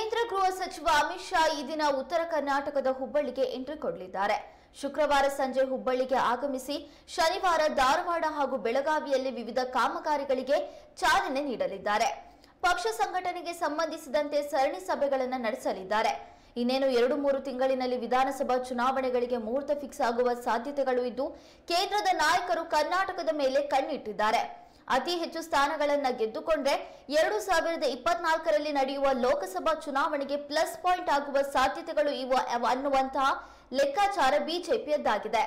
ಕೇಂದ್ರ ಗೃಹ ಸಚಿವ ಅಮಿತ್ ಶಾ ಈ ದಿನ ಉತ್ತರ ಕರ್ನಾಟಕದ ಹುಬ್ಬಳ್ಳಿಗೆ ಎಂಟ್ರಿ ಕೊಡಲಿದ್ದಾರೆ ಶುಕ್ರವಾರ ಸಂಜೆ ಹುಬ್ಬಳ್ಳಿಗೆ ಆಗಮಿಸಿ ಶನಿವಾರ ಧಾರವಾಡ ಹಾಗೂ ಬೆಳಗಾವಿಯಲ್ಲಿ ವಿವಿಧ ಕಾಮಗಾರಿಗಳಿಗೆ ಚಾಲನೆ ನೀಡಲಿದ್ದಾರೆ ಪಕ್ಷ ಸಂಘಟನೆಗೆ ಸಂಬಂಧಿಸಿದಂತೆ ಸರಣಿ ಸಭೆಗಳನ್ನು ನಡೆಸಲಿದ್ದಾರೆ ಇನ್ನೇನು ಎರಡು ಮೂರು ತಿಂಗಳಿನಲ್ಲಿ ವಿಧಾನಸಭಾ ಚುನಾವಣೆಗಳಿಗೆ ಮುಹೂರ್ತ ಫಿಕ್ಸ್ ಆಗುವ ಸಾಧ್ಯತೆಗಳು ಇದ್ದು ಕೇಂದ್ರದ ನಾಯಕರು ಕರ್ನಾಟಕದ ಮೇಲೆ ಕಣ್ಣಿಟ್ಟಿದ್ದಾರೆ ಅತಿ ಹೆಚ್ಚು ಸ್ಥಾನಗಳನ್ನ ಗೆದ್ದುಕೊಂಡ್ರೆ ಎರಡು ಸಾವಿರದ ಇಪ್ಪತ್ನಾಲ್ಕರಲ್ಲಿ ನಡೆಯುವ ಲೋಕಸಭಾ ಚುನಾವಣೆಗೆ ಪ್ಲಸ್ ಪಾಯಿಂಟ್ ಆಗುವ ಸಾಧ್ಯತೆಗಳು ಇವೆ ಅನ್ನುವಂತಹ ಲೆಕ್ಕಾಚಾರ ಬಿಜೆಪಿಯದ್ದಾಗಿದೆ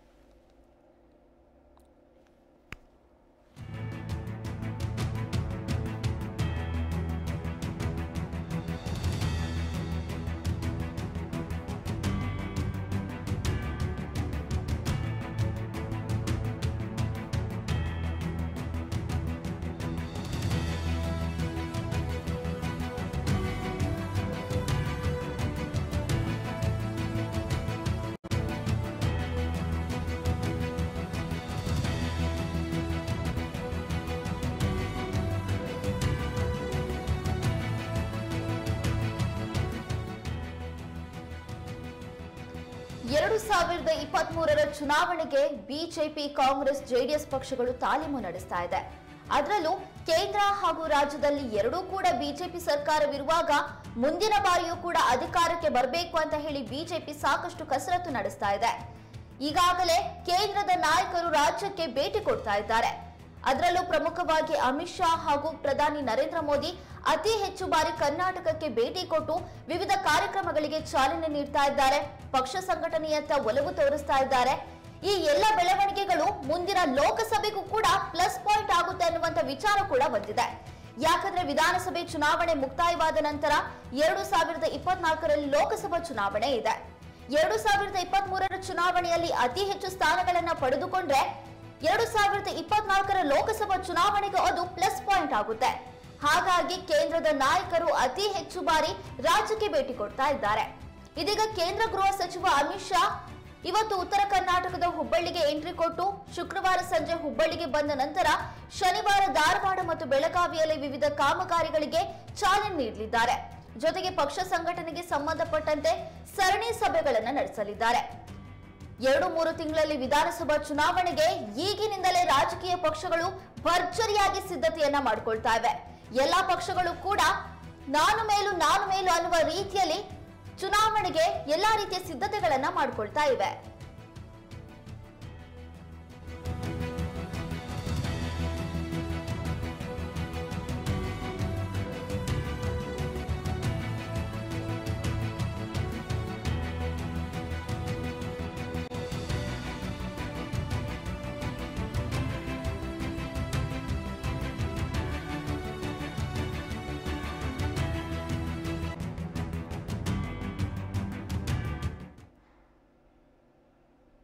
ಎರಡು ಸಾವಿರದ ಇಪ್ಪತ್ತ್ ಮೂರರ ಚುನಾವಣೆಗೆ ಬಿಜೆಪಿ ಕಾಂಗ್ರೆಸ್ ಜೆಡಿಎಸ್ ಪಕ್ಷಗಳು ತಾಲೀಮು ನಡೆಸ್ತಾ ಇದೆ ಅದರಲ್ಲೂ ಕೇಂದ್ರ ಹಾಗೂ ರಾಜ್ಯದಲ್ಲಿ ಎರಡೂ ಕೂಡ ಬಿಜೆಪಿ ಸರ್ಕಾರವಿರುವಾಗ ಮುಂದಿನ ಬಾರಿಯೂ ಕೂಡ ಅಧಿಕಾರಕ್ಕೆ ಬರಬೇಕು ಅಂತ ಹೇಳಿ ಬಿಜೆಪಿ ಸಾಕಷ್ಟು ಕಸರತ್ತು ನಡೆಸ್ತಾ ಇದೆ ಈಗಾಗಲೇ ಕೇಂದ್ರದ ನಾಯಕರು ರಾಜ್ಯಕ್ಕೆ ಭೇಟಿ ಕೊಡ್ತಾ ಇದ್ದಾರೆ ಅದರಲ್ಲೂ ಪ್ರಮುಖವಾಗಿ ಅಮಿತ್ ಶಾ ಹಾಗೂ ಪ್ರಧಾನಿ ನರೇಂದ್ರ ಮೋದಿ ಅತಿ ಹೆಚ್ಚು ಬಾರಿ ಕರ್ನಾಟಕಕ್ಕೆ ಭೇಟಿ ಕೊಟ್ಟು ವಿವಿಧ ಕಾರ್ಯಕ್ರಮಗಳಿಗೆ ಚಾಲನೆ ನೀಡ್ತಾ ಇದ್ದಾರೆ ಪಕ್ಷ ಸಂಘಟನೆಯತ್ತ ಒಲವು ತೋರಿಸ್ತಾ ಇದ್ದಾರೆ ಈ ಎಲ್ಲ ಬೆಳವಣಿಗೆಗಳು ಮುಂದಿನ ಲೋಕಸಭೆಗೂ ಕೂಡ ಪ್ಲಸ್ ಪಾಯಿಂಟ್ ಆಗುತ್ತೆ ಅನ್ನುವಂತ ವಿಚಾರ ಕೂಡ ಬಂದಿದೆ ಯಾಕಂದ್ರೆ ವಿಧಾನಸಭೆ ಚುನಾವಣೆ ಮುಕ್ತಾಯವಾದ ನಂತರ ಎರಡು ಸಾವಿರದ ಇಪ್ಪತ್ನಾಲ್ಕರಲ್ಲಿ ಲೋಕಸಭಾ ಚುನಾವಣೆ ಇದೆ ಎರಡು ಸಾವಿರದ ಇಪ್ಪತ್ತ್ ಮೂರರ ಚುನಾವಣೆಯಲ್ಲಿ ಅತಿ ಹೆಚ್ಚು ಸ್ಥಾನಗಳನ್ನ ಪಡೆದುಕೊಂಡ್ರೆ ಎರಡು ಸಾವಿರದ ಇಪ್ಪತ್ನಾಲ್ಕರ ಲೋಕಸಭಾ ಚುನಾವಣೆಗೆ ಅದು ಪ್ಲಸ್ ಪಾಯಿಂಟ್ ಆಗುತ್ತೆ ಹಾಗಾಗಿ ಕೇಂದ್ರದ ನಾಯಕರು ಅತಿ ಹೆಚ್ಚು ಬಾರಿ ರಾಜ್ಯಕ್ಕೆ ಭೇಟಿ ಕೊಡ್ತಾ ಇದ್ದಾರೆ ಇದೀಗ ಕೇಂದ್ರ ಗೃಹ ಸಚಿವ ಅಮಿತ್ ಶಾ ಇವತ್ತು ಉತ್ತರ ಕರ್ನಾಟಕದ ಹುಬ್ಬಳ್ಳಿಗೆ ಎಂಟ್ರಿ ಕೊಟ್ಟು ಶುಕ್ರವಾರ ಸಂಜೆ ಹುಬ್ಬಳ್ಳಿಗೆ ಬಂದ ನಂತರ ಶನಿವಾರ ಧಾರವಾಡ ಮತ್ತು ಬೆಳಗಾವಿಯಲ್ಲಿ ವಿವಿಧ ಕಾಮಗಾರಿಗಳಿಗೆ ಚಾಲನೆ ನೀಡಲಿದ್ದಾರೆ ಜೊತೆಗೆ ಪಕ್ಷ ಸಂಘಟನೆಗೆ ಸಂಬಂಧಪಟ್ಟಂತೆ ಸರಣಿ ಸಭೆಗಳನ್ನು ನಡೆಸಲಿದ್ದಾರೆ ಎರಡು ಮೂರು ತಿಂಗಳಲ್ಲಿ ವಿಧಾನಸಭಾ ಚುನಾವಣೆಗೆ ಈಗಿನಿಂದಲೇ ರಾಜಕೀಯ ಪಕ್ಷಗಳು ಭರ್ಜರಿಯಾಗಿ ಸಿದ್ಧತೆಯನ್ನ ಮಾಡ್ಕೊಳ್ತಾ ಇವೆ ಎಲ್ಲಾ ಪಕ್ಷಗಳು ಕೂಡ ನಾನು ಮೇಲು ನಾನು ಮೇಲು ಅನ್ನುವ ರೀತಿಯಲ್ಲಿ ಚುನಾವಣೆಗೆ ಎಲ್ಲಾ ರೀತಿಯ ಸಿದ್ಧತೆಗಳನ್ನ ಮಾಡ್ಕೊಳ್ತಾ ಇವೆ